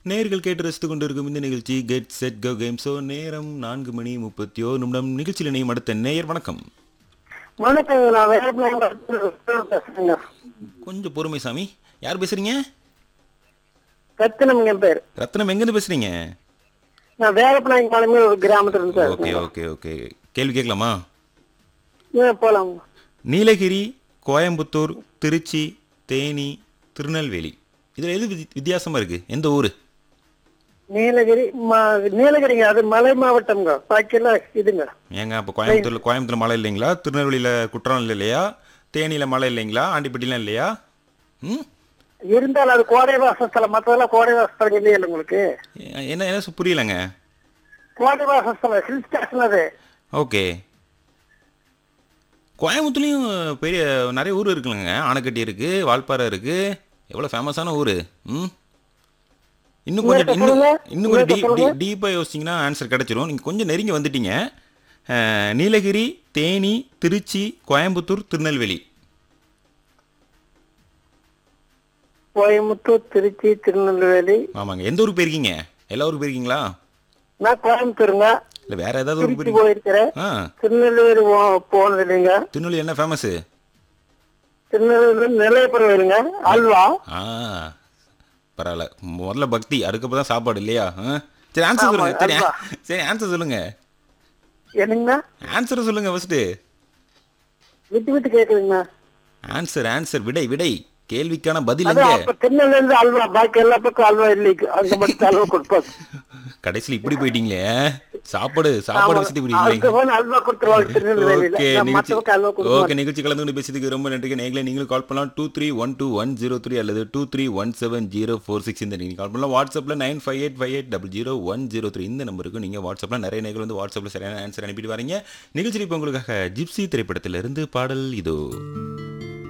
நேர்கள் கேட்டு ரசித்துக் கொண்டிருக்கும் இந்த நிகழ்ச்சி get set go game show நேரம் நான்கு மணி முப்பத்தி ஓர் நிமிடம் நிகழ்ச்சியில் இணையும் அடுத்த நேயர் வணக்கம் வணக்கங்க நான் வேலைப்பிள்ளைங்க பேசுறேங்க கொஞ்சம் பொறுமை சாமி யார் பேசுறீங்க ரத்தினம் என் பேர் ரத்னம் எங்கேருந்து பேசுறீங்க நான் வேலைப்பிள்ளைங்க மலைமே ஒரு கிராமத்துல இருந்து ஓகே பேசுறேன் ஓகே ஓகே கேள்வி கேட்கலாமா ஏன் போலாம் நீலகிரி கோயம்புத்தூர் திருச்சி தேனி திருநெல்வேலி இதில் எது வித்தி- வித்தியாசமா இருக்கு எந்த ஊர் நீலகிரி ம- நீலகிரிங்க அது மலை மாவட்டம்ங்க பாக்கியெல்லாம் இதுங்க ஏங்க அப்போ கோயம்புத்தூர்ல கோயம்புத்தூர்ல மழை இல்லைங்களா திருநெல்வேலியில குற்றாலம் இல்லையா தேனியில மழை இல்லைங்களா ஆண்டிப்பட்டிலாம் இல்லையா ம் இருந்தாலும் அது கோடை வாசஸ்தலம் மற்றதெல்லாம் கோடை வாசஸ்தலம் இல்லையே இல்லை உங்களுக்கு எ- என்ன என்ன சு- புரியலங்க கோடை வாசஸ்தலம் ஹில் ஸ்டேஷன் அது ஓகே கோயம்புத்தூர்லேயும் பெரிய நிறைய ஊர் இருக்குல்லங்க ஆனைக்கட்டி இருக்கு வால்பாறை இருக்கு எவ்வளோ ஃபேமஸான ஊர் ம் இன்னும் கொஞ்சம் இன்னொருக்க இன்னும் சொல்லுங்க. இன்னும் கொஞ்சம் இன்னொருக்க சொல்லுங்க. டீப்பாக யோசிச்சிங்கன்னா ஆன்சர் கிடைச்சிரும் நீங்கள் கொஞ்சம் நெருங்கி வந்துட்டீங்க அஹ், நீலகிரி தேனி திருச்சி கோயம்புத்தூர் திருநெல்வேலி கோயம்புத்தூர் திருச்சி திருநெல்வேலி ஆமாங்க எந்த ஊருக்கு போயிருக்கீங்க எல்லா ஊருக்கு போயிருக்கீங்களா நான் கோயம்புத்தூருங்க இல்லை வேற ஏதாவது ஊருக்கு திருச்சி போயிருக்கீங்க போயிருக்கிறேன் ஆ திருநெல்வேலி போ- போனது இல்லைங்க திருநெல்வேலி என்ன ஃபேமஸு திருநெல்வேலி நிலையப்புறம் வருங்க அல்வா ஆ பரவாயில்ல முதல்ல பக்தி அதுக்கப்புறம் தான் சாப்பாடு இல்லையா ஆ? சரி ஆன்சர் ஆமா, சொல்லுங்க சரி அல்வா. சரி ஆன்சர் சொல்லுங்க என்னங்கண்ணா ஆன்சர் சொல்லுங்க ஃபர்ஸ்ட் விட்டு விட்டு கேக்குதுங்கண்ணா ஆன்சர் ஆன்சர் விடை விடை கேள்விக்கான பதில் அதான் எங்க அப்ப திருநெல்வேலி இருந்து அல்வா பாக்கி எல்லா பக்கம் அல்வா இல்லைக்கு அங்க மட்டும் அல்வா கொடுப்பாங்க கடைசியில் இப்படி போயிட்டீங்களே சாப்பாடு சாப்பாடு ஆமா. வச்சுட்டு அதுக்கு போயிட்டீங்களே போன அல்வா கொடுத்துருவாங்க திருநெல்வேலியில ஓகே நான் நிகழ்ச்சி மத்த பக்கம் அல்வா கொடுக்க ஓகே நிகழ்ச்சி கலந்து கொண்டு பேசியதுக்கு ரொம்ப நன்றி நேர்களை நீங்களும் கால் பண்ணலாம் two three one two one zero three அல்லது two three one seven zero four six இந்த நீங்கள் கால் பண்ணலாம் வாட்ஸ்அப்பில் nine five eight five eight double zero one zero three இந்த நம்பருக்கு நீங்கள் வாட்ஸ்அப்பில் நிறைய நேர்கள் வந்து வாட்ஸ்அப்பில் சரியான ஆன்சர் அனுப்பிட்டு வரீங்க நிகழ்ச்சி இப்போ உங்களுக்காக ஜிப்சி திரைப்படத்திலிருந்து பாடல் இதோ